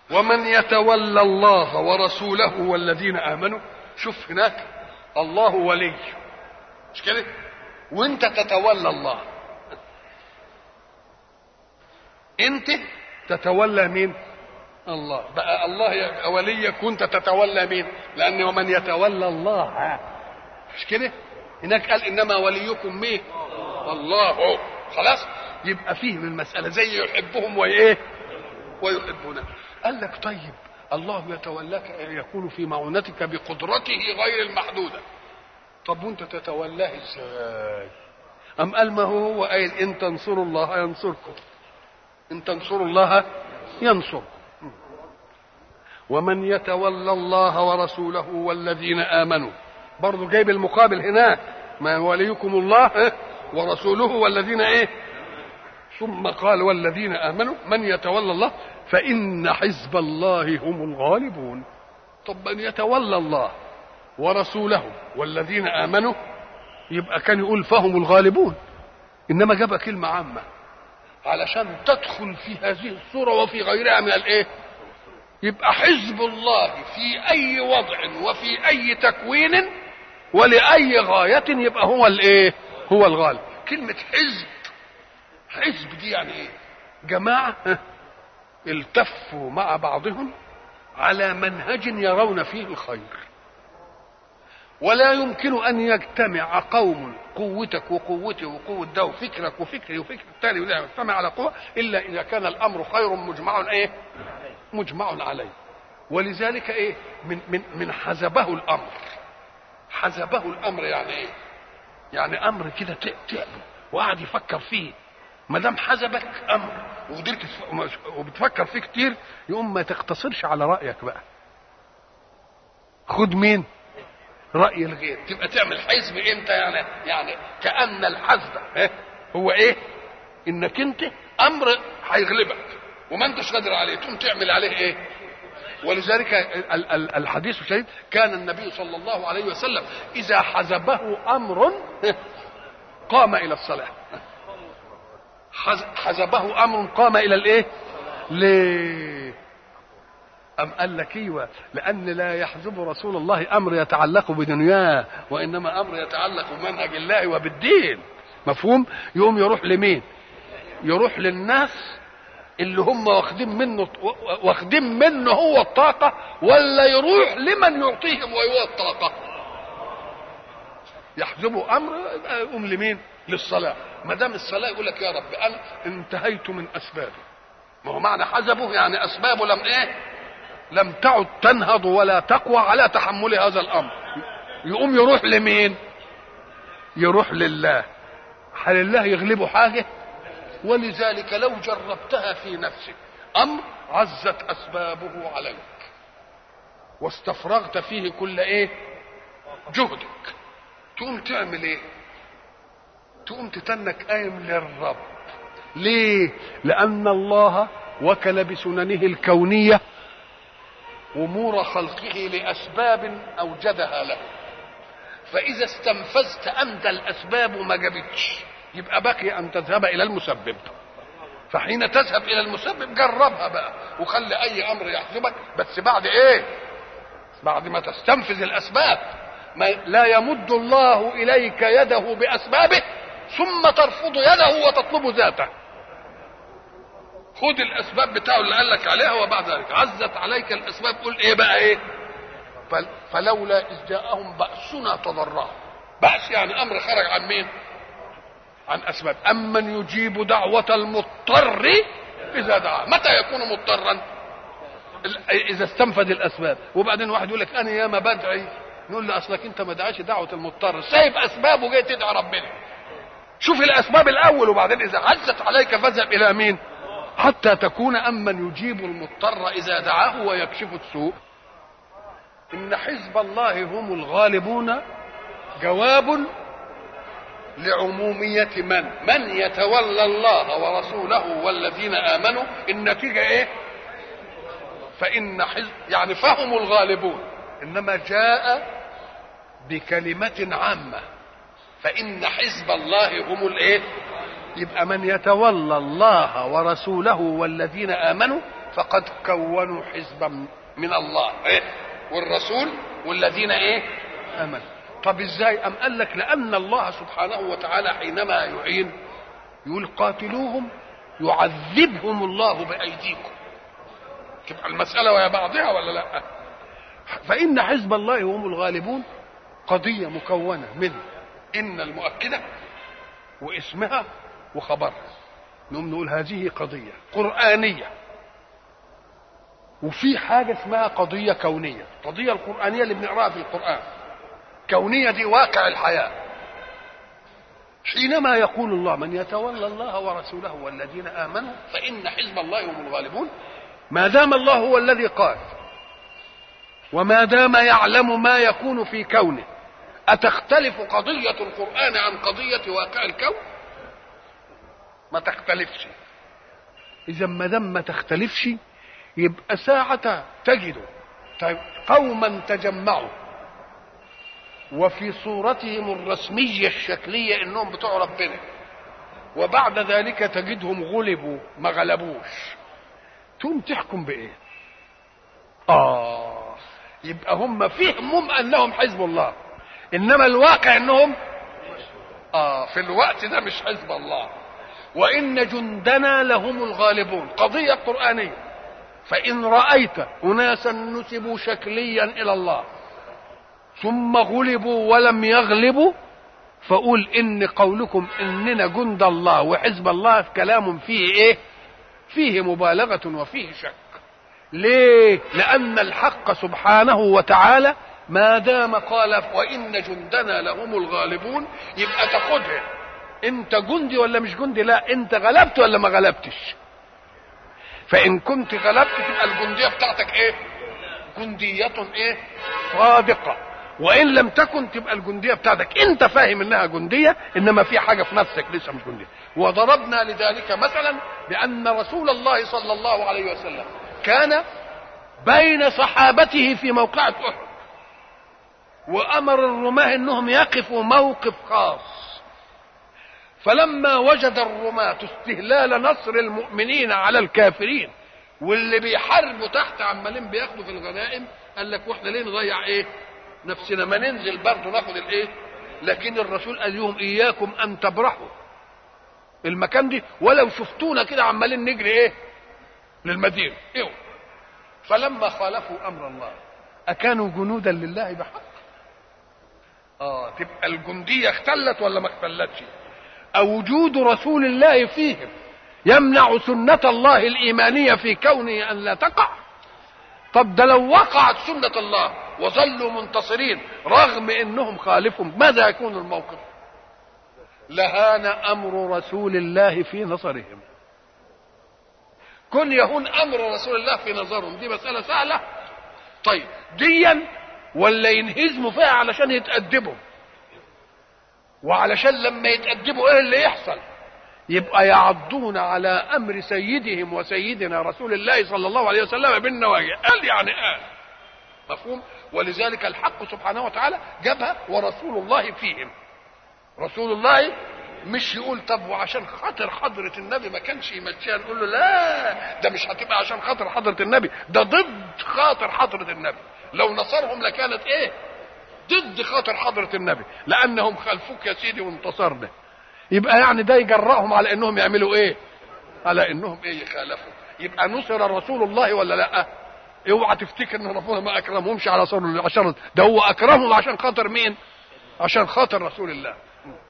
ومن يتولى الله ورسوله والذين امنوا شوف هناك الله ولي مش كده وانت تتولى الله انت تتولى مين الله بقى الله يبقى وليك وانت تتولى مين لان ومن يتولى الله مش كده هناك قال انما وليكم مين الله خلاص يبقى فيه من المساله زي يحبهم وايه ويحبونه قال لك طيب الله يتولاك يكون في معونتك بقدرته غير المحدوده طب وانت تتولاه ازاي ام قال ما هو هو قايل ان تنصروا الله ينصركم ان تنصروا الله ينصركم ومن يتولى الله ورسوله والذين امنوا برضه جايب المقابل هناك ما وليكم الله ورسوله والذين ايه ثم قال والذين امنوا من يتولى الله فان حزب الله هم الغالبون طب من يتولى الله ورسوله والذين امنوا يبقى كان يقول فهم الغالبون انما جاب كلمه عامه علشان تدخل في هذه الصوره وفي غيرها من الايه يبقى حزب الله في اي وضع وفي اي تكوين ولاي غايه يبقى هو الايه هو الغالب كلمه حزب حزب دي يعني ايه جماعه التفوا مع بعضهم على منهج يرون فيه الخير ولا يمكن ان يجتمع قوم قوتك وقوتي وقوه ده وفكرك وفكري وفكر الثاني ولا يجتمع على قوه الا اذا كان الامر خير مجمع ايه؟ مجمع عليه ولذلك ايه؟ من من من حزبه الامر حزبه الامر يعني ايه؟ يعني امر كده تعبه وقعد يفكر فيه ما دام حزبك امر وقدرت وبتفكر فيه كتير يقوم ما تقتصرش على رايك بقى خد مين؟ راي الغير تبقى تعمل حزب امتى يعني يعني كان الحزب هو ايه انك انت امر هيغلبك وما انتش قادر عليه تقوم تعمل عليه ايه ولذلك الحديث الشريف كان النبي صلى الله عليه وسلم اذا حزبه امر قام الى الصلاه حزبه امر قام الى الايه ليه أم قال لك ايوه لأن لا يحزب رسول الله أمر يتعلق بدنياه وإنما أمر يتعلق بمنهج الله وبالدين مفهوم؟ يقوم يروح لمين؟ يروح للناس اللي هم واخدين منه واخدين منه هو الطاقة ولا يروح لمن يعطيهم وهو الطاقة؟ يحزبوا أمر يقوم لمين؟ للصلاة ما دام الصلاة يقول لك يا رب أنا انتهيت من أسبابي ما هو معنى حزبه يعني أسبابه لم إيه؟ لم تعد تنهض ولا تقوى على تحمل هذا الامر يقوم يروح لمين يروح لله هل الله يغلبه حاجه ولذلك لو جربتها في نفسك امر عزت اسبابه عليك واستفرغت فيه كل ايه جهدك تقوم تعمل ايه تقوم تتنك قايم للرب ليه لان الله وكل بسننه الكونيه امور خلقه لاسباب اوجدها له فاذا استنفذت انت الاسباب وما جابتش يبقى بقي ان تذهب الى المسبب فحين تذهب الى المسبب جربها بقى وخلي اي امر يحجبك بس بعد ايه بعد ما تستنفذ الاسباب ما لا يمد الله اليك يده باسبابه ثم ترفض يده وتطلب ذاته خد الاسباب بتاعه اللي قال لك عليها وبعد ذلك عزت عليك الاسباب قول ايه بقى ايه فلولا اذ جاءهم باسنا تضرعوا باس يعني امر خرج عن مين عن اسباب امن يجيب دعوه المضطر اذا دعا متى يكون مضطرا اذا استنفذ الاسباب وبعدين واحد يقول لك انا ياما بدعي نقول له اصلك انت ما دعاش دعوه المضطر سايب اسباب وجاي تدعي ربنا شوف الاسباب الاول وبعدين اذا عزت عليك فاذهب الى مين حتى تكون أمن يجيب المضطر إذا دعاه ويكشف السوء إن حزب الله هم الغالبون جواب لعمومية من من يتولى الله ورسوله والذين آمنوا النتيجة إيه فإن حزب يعني فهم الغالبون إنما جاء بكلمة عامة فإن حزب الله هم الإيه يبقى من يتولى الله ورسوله والذين امنوا فقد كونوا حزبا من الله إيه؟ والرسول والذين ايه امنوا طب ازاي ام قال لك لان الله سبحانه وتعالى حينما يعين يقول قاتلوهم يعذبهم الله بايديكم تبقى المساله ويا بعضها ولا لا فان حزب الله هم الغالبون قضيه مكونه من ان المؤكده واسمها وخبرها نقوم نقول هذه قضيه قرانيه وفي حاجة اسمها قضية كونية القضية القرآنية اللي بنقراها في القرآن كونية دي واقع الحياة حينما يقول الله من يتولى الله ورسوله والذين آمنوا فإن حزب الله هم الغالبون ما دام الله هو الذي قال وما دام يعلم ما يكون في كونه أتختلف قضية القرآن عن قضية واقع الكون ما تختلفش إذا ما دام ما تختلفش يبقى ساعة تجد قوما تجمعوا وفي صورتهم الرسمية الشكلية انهم بتوع ربنا وبعد ذلك تجدهم غلبوا ما غلبوش تقوم تحكم بايه اه يبقى هم فهمهم انهم حزب الله انما الواقع انهم اه في الوقت ده مش حزب الله وان جندنا لهم الغالبون قضيه قرانيه فإن رأيت أناسا نسبوا شكليا إلى الله ثم غلبوا ولم يغلبوا فقول إن قولكم إننا جند الله وحزب الله كلام فيه إيه؟ فيه مبالغة وفيه شك. ليه؟ لأن الحق سبحانه وتعالى ما دام قال وإن جندنا لهم الغالبون يبقى تاخدها أنت جندي ولا مش جندي؟ لا أنت غلبت ولا ما غلبتش؟ فان كنت غلبت تبقى الجنديه بتاعتك ايه جنديه ايه صادقه وان لم تكن تبقى الجنديه بتاعتك انت فاهم انها جنديه انما في حاجه في نفسك لسه مش جنديه وضربنا لذلك مثلا بان رسول الله صلى الله عليه وسلم كان بين صحابته في موقعة احد وامر الرماه انهم يقفوا موقف خاص فلما وجد الرماة استهلال نصر المؤمنين على الكافرين واللي بيحاربوا تحت عمالين بياخدوا في الغنائم قال لك واحنا ليه نضيع ايه نفسنا ما ننزل برضه ناخد الايه لكن الرسول قال لهم اياكم ان تبرحوا المكان دي ولو شفتونا كده عمالين نجري ايه للمدينه ايوه فلما خالفوا امر الله اكانوا جنودا لله بحق اه تبقى الجنديه اختلت ولا ما اختلتش أو وجود رسول الله فيهم يمنع سنة الله الإيمانية في كونه أن لا تقع طب ده لو وقعت سنة الله وظلوا منتصرين رغم أنهم خالفهم ماذا يكون الموقف لهان أمر رسول الله في نظرهم كن يهون أمر رسول الله في نظرهم دي مسألة سهلة طيب ديا ولا ينهزموا فيها علشان يتأدبوا وعلشان لما يتأدبوا ايه اللي يحصل يبقى يعضون على امر سيدهم وسيدنا رسول الله صلى الله عليه وسلم بالنواجع قال يعني قال مفهوم ولذلك الحق سبحانه وتعالى جابها ورسول الله فيهم رسول الله مش يقول طب وعشان خاطر حضرة النبي ما كانش يمشيها نقول له لا ده مش هتبقى عشان خاطر حضرة النبي ده ضد خاطر حضرة النبي لو نصرهم لكانت ايه ضد خاطر حضرة النبي لأنهم خلفوك يا سيدي وانتصرنا يبقى يعني ده يجرأهم على انهم يعملوا ايه على انهم ايه يخالفوا يبقى نصر رسول الله ولا لا اوعى تفتكر ان ربنا ما اكرمهمش على صر عشان ده هو اكرمهم عشان خاطر مين عشان خاطر رسول الله